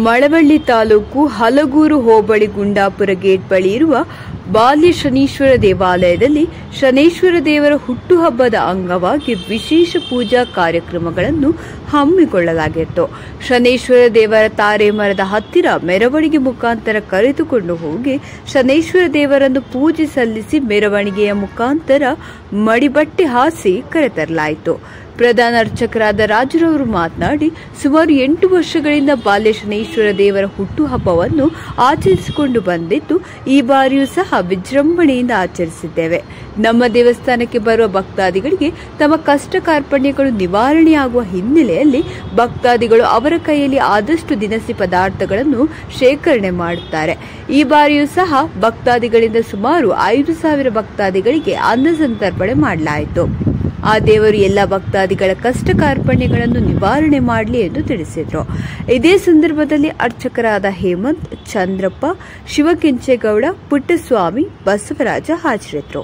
ಮಳವಳ್ಳಿ ತಾಲೂಕು ಹಲಗೂರು ಹೋಬಳಿ ಗುಂಡಾಪುರ ಗೇಟ್ ಬಳಿ ಇರುವ ಬಾಲ್ಯ ಶನೀಶ್ವರ ದೇವಾಲಯದಲ್ಲಿ ಶನೇಶ್ವರ ದೇವರ ಹುಟ್ಟುಹಬ್ಬದ ಅಂಗವಾಗಿ ವಿಶೇಷ ಪೂಜಾ ಕಾರ್ಯಕ್ರಮಗಳನ್ನು ಹಮ್ಮಿಕೊಳ್ಳಲಾಗಿತ್ತು ಶನೇಶ್ವರ ದೇವರ ತಾರೆ ಮರದ ಹತ್ತಿರ ಮೆರವಣಿಗೆ ಮುಖಾಂತರ ಕರೆದುಕೊಂಡು ಹೋಗಿ ಶನೇಶ್ವರ ದೇವರನ್ನು ಪೂಜೆ ಸಲ್ಲಿಸಿ ಮೆರವಣಿಗೆಯ ಮುಖಾಂತರ ಮಡಿಬಟ್ಟೆ ಹಾಸಿ ಕರೆತರಲಾಯಿತು ಪ್ರಧಾನ ಅರ್ಚಕರಾದ ರಾಜುರವರು ಮಾತನಾಡಿ ಸುಮಾರು ಎಂಟು ವರ್ಷಗಳಿಂದ ಬಾಲ್ಯ ಶನೇಶ್ವರ ದೇವರ ಹುಟ್ಟುಹಬ್ಬವನ್ನು ಆಚರಿಸಿಕೊಂಡು ಬಂದಿದ್ದು ಈ ಬಾರಿಯೂ ಸಹ ವಿಜೃಂಭಣೆಯಿಂದ ಆಚರಿಸಿದ್ದೇವೆ ನಮ್ಮ ದೇವಸ್ಥಾನಕ್ಕೆ ಬರುವ ಭಕ್ತಾದಿಗಳಿಗೆ ತಮ್ಮ ಕಷ್ಟ ಕಾರ್ಪಣ್ಯಗಳು ನಿವಾರಣೆಯಾಗುವ ಹಿನ್ನೆಲೆಯಲ್ಲಿ ಭಕ್ತಾದಿಗಳು ಅವರ ಕೈಯಲ್ಲಿ ಆದಷ್ಟು ದಿನಸಿ ಪದಾರ್ಥಗಳನ್ನು ಶೇಖರಣೆ ಮಾಡುತ್ತಾರೆ ಈ ಬಾರಿಯೂ ಸಹ ಭಕ್ತಾದಿಗಳಿಂದ ಸುಮಾರು ಐದು ಸಾವಿರ ಭಕ್ತಾದಿಗಳಿಗೆ ಅನ್ನ ಸಂತರ್ಪಣೆ ಮಾಡಲಾಯಿತು ಆ ದೇವರು ಎಲ್ಲ ಭಕ್ತಾದಿಗಳ ಕಷ್ಟ ಕಾರ್ಪಣ್ಯಗಳನ್ನು ನಿವಾರಣೆ ಮಾಡಲಿ ಎಂದು ತಿಳಿಸಿದರು ಇದೇ ಸಂದರ್ಭದಲ್ಲಿ ಅರ್ಚಕರಾದ ಹೇಮಂತ್ ಚಂದ್ರಪ್ಪ ಶಿವಕೆಂಚೇಗೌಡ ಪುಟ್ಟಸ್ವಾಮಿ ಬಸವರಾಜ ಹಾಜರಿದ್ದರು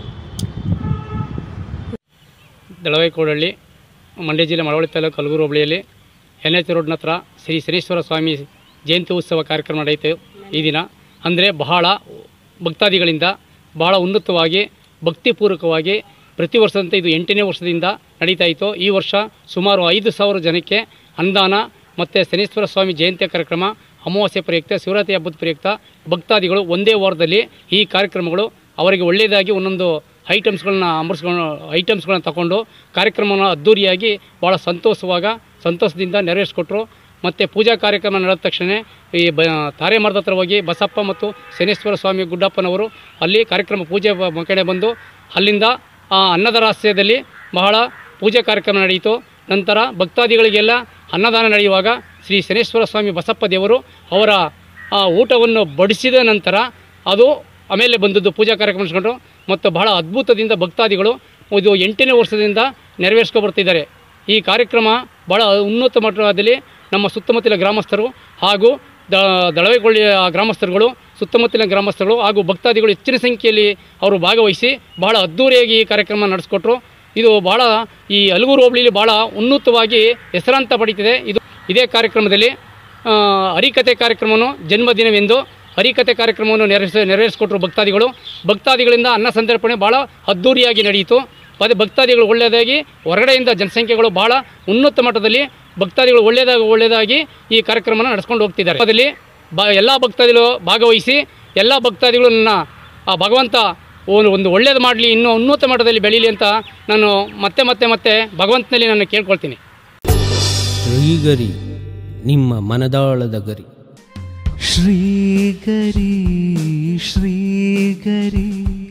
ದಳವಾಯಿಕೋಡಳ್ಳಿ ಮಂಡ್ಯ ಜಿಲ್ಲೆ ಮಳವಳ್ಳಿ ತಾಲೂಕು ಕಲಗೂರು ಹೋಬಳಿಯಲ್ಲಿ ಎನ್ ಎಚ್ ರೋಡ್ನ ಹತ್ರ ಶ್ರೀ ಶನೇಶ್ವರ ಸ್ವಾಮಿ ಜಯಂತಿ ಉತ್ಸವ ಕಾರ್ಯಕ್ರಮ ನಡೆಯಿತು ಈ ದಿನ ಅಂದರೆ ಬಹಳ ಭಕ್ತಾದಿಗಳಿಂದ ಬಹಳ ಉನ್ನತವಾಗಿ ಭಕ್ತಿಪೂರ್ವಕವಾಗಿ ಪ್ರತಿ ವರ್ಷದಂತೆ ಇದು ಎಂಟನೇ ವರ್ಷದಿಂದ ನಡೀತಾ ಇತ್ತು ಈ ವರ್ಷ ಸುಮಾರು ಐದು ಸಾವಿರ ಜನಕ್ಕೆ ಅನುದಾನ ಮತ್ತು ಶನೇಶ್ವರ ಸ್ವಾಮಿ ಜಯಂತಿ ಕಾರ್ಯಕ್ರಮ ಅಮಾವಾಸ್ಯೆ ಪ್ರಯುಕ್ತ ಶಿವರಾತ್ರಿ ಹಬ್ಬದ ಪ್ರಯುಕ್ತ ಭಕ್ತಾದಿಗಳು ಒಂದೇ ವಾರದಲ್ಲಿ ಈ ಕಾರ್ಯಕ್ರಮಗಳು ಅವರಿಗೆ ಒಳ್ಳೆಯದಾಗಿ ಒಂದೊಂದು ಐಟಮ್ಸ್ಗಳನ್ನ ಅಂಬರ್ಸ್ಗಳನ್ನ ಐಟಮ್ಸ್ಗಳನ್ನ ತಗೊಂಡು ಕಾರ್ಯಕ್ರಮವನ್ನು ಅದ್ಧೂರಿಯಾಗಿ ಭಾಳ ಸಂತೋಷವಾಗ ಸಂತೋಷದಿಂದ ನೆರವೇರಿಸ್ಕೊಟ್ರು ಮತ್ತು ಪೂಜಾ ಕಾರ್ಯಕ್ರಮ ನಡೆದ ತಕ್ಷಣ ಈ ಬ ತಾರೆ ಮರದ ಹತ್ರ ಹೋಗಿ ಬಸಪ್ಪ ಮತ್ತು ಶನೇಶ್ವರ ಸ್ವಾಮಿ ಗುಡ್ಡಪ್ಪನವರು ಅಲ್ಲಿ ಕಾರ್ಯಕ್ರಮ ಪೂಜೆ ಬ- ಕಡೆ ಬಂದು ಅಲ್ಲಿಂದ ಆ ಅನ್ನದ ರಹಸ್ಯದಲ್ಲಿ ಬಹಳ ಪೂಜೆ ಕಾರ್ಯಕ್ರಮ ನಡೆಯಿತು ನಂತರ ಭಕ್ತಾದಿಗಳಿಗೆಲ್ಲ ಅನ್ನದಾನ ನಡೆಯುವಾಗ ಶ್ರೀ ಶನೇಶ್ವರ ಸ್ವಾಮಿ ಬಸಪ್ಪ ದೇವರು ಅವರ ಆ ಊಟವನ್ನು ಬಡಿಸಿದ ನಂತರ ಅದು ಆಮೇಲೆ ಬಂದದ್ದು ಪೂಜಾ ಕಾರ್ಯಕ್ರಮ ನಡೆಸ್ಕೊಂಡ್ರು ಮತ್ತು ಬಹಳ ಅದ್ಭುತದಿಂದ ಭಕ್ತಾದಿಗಳು ಇದು ಎಂಟನೇ ವರ್ಷದಿಂದ ನೆರವೇರಿಸ್ಕೊ ಬರ್ತಿದ್ದಾರೆ ಈ ಕಾರ್ಯಕ್ರಮ ಭಾಳ ಉನ್ನತ ಮಟ್ಟದಲ್ಲಿ ನಮ್ಮ ಸುತ್ತಮುತ್ತಲಿನ ಗ್ರಾಮಸ್ಥರು ಹಾಗೂ ದ ದಳವೆಗೊಳ್ಳಿಯ ಗ್ರಾಮಸ್ಥರುಗಳು ಸುತ್ತಮುತ್ತಲಿನ ಗ್ರಾಮಸ್ಥರುಗಳು ಹಾಗೂ ಭಕ್ತಾದಿಗಳು ಹೆಚ್ಚಿನ ಸಂಖ್ಯೆಯಲ್ಲಿ ಅವರು ಭಾಗವಹಿಸಿ ಬಹಳ ಅದ್ಧೂರಿಯಾಗಿ ಈ ಕಾರ್ಯಕ್ರಮ ನಡೆಸ್ಕೊಟ್ರು ಇದು ಭಾಳ ಈ ಹಲಗೂರು ಹೋಬಳಿಯಲ್ಲಿ ಭಾಳ ಉನ್ನತವಾಗಿ ಹೆಸರಾಂತ ಪಡೀತಿದೆ ಇದು ಇದೇ ಕಾರ್ಯಕ್ರಮದಲ್ಲಿ ಆ, ಹರಿಕತೆ ಕಾರ್ಯಕ್ರಮವನ್ನು ಜನ್ಮದಿನವೆಂದು ಹರಿಕತೆ ಕಾರ್ಯಕ್ರಮವನ್ನು ನೆರವೇರಿಸ ನೆರವೇರಿಸಿಕೊಟ್ರು ಭಕ್ತಾದಿಗಳು ಭಕ್ತಾದಿಗಳಿಂದ ಅನ್ನ ಸಂತರ್ಪಣೆ ಭಾಳ ಅದ್ಧೂರಿಯಾಗಿ ನಡೆಯಿತು ಅದೇ ಭಕ್ತಾದಿಗಳು ಒಳ್ಳೆಯದಾಗಿ ಹೊರಗಡೆಯಿಂದ ಜನಸಂಖ್ಯೆಗಳು ಭಾಳ ಉನ್ನತ ಮಟ್ಟದಲ್ಲಿ ಭಕ್ತಾದಿಗಳು ಒಳ್ಳೆಯದಾಗಿ ಒಳ್ಳೆಯದಾಗಿ ಈ ಕಾರ್ಯಕ್ರಮನ ನಡೆಸ್ಕೊಂಡು ಹೋಗ್ತಿದ್ದಾರೆ ಅದರಲ್ಲಿ ಬ ಎಲ್ಲ ಭಕ್ತಾದಿಗಳು ಭಾಗವಹಿಸಿ ಎಲ್ಲ ಭಕ್ತಾದಿಗಳು ನನ್ನ ಆ ಭಗವಂತ ಒಂದು ಒಂದು ಒಳ್ಳೇದು ಮಾಡಲಿ ಇನ್ನೂ ಉನ್ನತ ಮಟ್ಟದಲ್ಲಿ ಬೆಳೀಲಿ ಅಂತ ನಾನು ಮತ್ತೆ ಮತ್ತೆ ಮತ್ತೆ ಭಗವಂತನಲ್ಲಿ ನಾನು ಕೇಳ್ಕೊಳ್ತೀನಿ ಶ್ರೀಗರಿ ನಿಮ್ಮ ಮನದಾಳದ ಗರಿ ಶ್ರೀಗರಿ ಶ್ರೀಗರಿ